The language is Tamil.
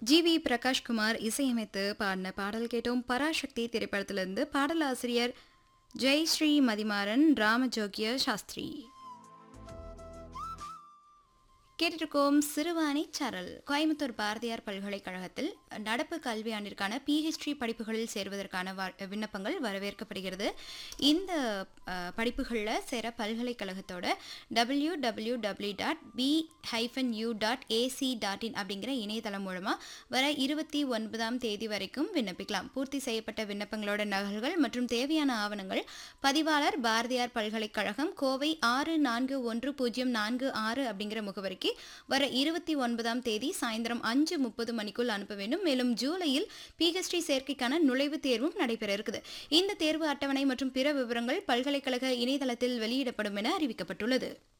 ஜி வி பிரகாஷ்குமார் இசையமைத்து பாடின பாடல் கேட்டோம் பராசக்தி திரைப்படத்திலிருந்து பாடலாசிரியர் ஜெய் ஸ்ரீ மதிமாறன் ராமஜோகிய சாஸ்திரி கேட்டிருக்கோம் சிறுவாணி சரல் கோயம்புத்தூர் பாரதியார் பல்கலைக்கழகத்தில் நடப்பு கல்வியாண்டிற்கான பிஹெச்டி படிப்புகளில் சேர்வதற்கான வ- விண்ணப்பங்கள் வரவேற்கப்படுகிறது இந்த படிப்புகளில் சேர பல்கலைக்கழகத்தோட W W W dot B hyphen U dot AC dot in அப்படிங்கிற இணையதளம் மூலமாக வர இருபத்தி ஒன்பதாம் தேதி வரைக்கும் விண்ணப்பிக்கலாம் பூர்த்தி செய்யப்பட்ட விண்ணப்பங்களோட நகல்கள் மற்றும் தேவையான ஆவணங்கள் பதிவாளர் பாரதியார் பல்கலைக்கழகம் கோவை ஆறு நான்கு ஒன்று பூஜ்ஜியம் நான்கு ஆறு அப்படிங்கிற முகவரிக்கு வர இருபத்தி ஒன்பதாம் தேதி சாயந்தரம் அஞ்சு முப்பது மணிக்குள் அனுப்ப வேண்டும் மேலும் ஜூலையில் பிஹெச்டி சேர்க்கைக்கான நுழைவுத் தேர்வும் நடைபெற இருக்குது இந்த தேர்வு அட்டவணை மற்றும் பிற விவரங்கள் பல்கலைக்கழக இணையதளத்தில் வெளியிடப்படும் என அறிவிக்கப்பட்டுள்ளது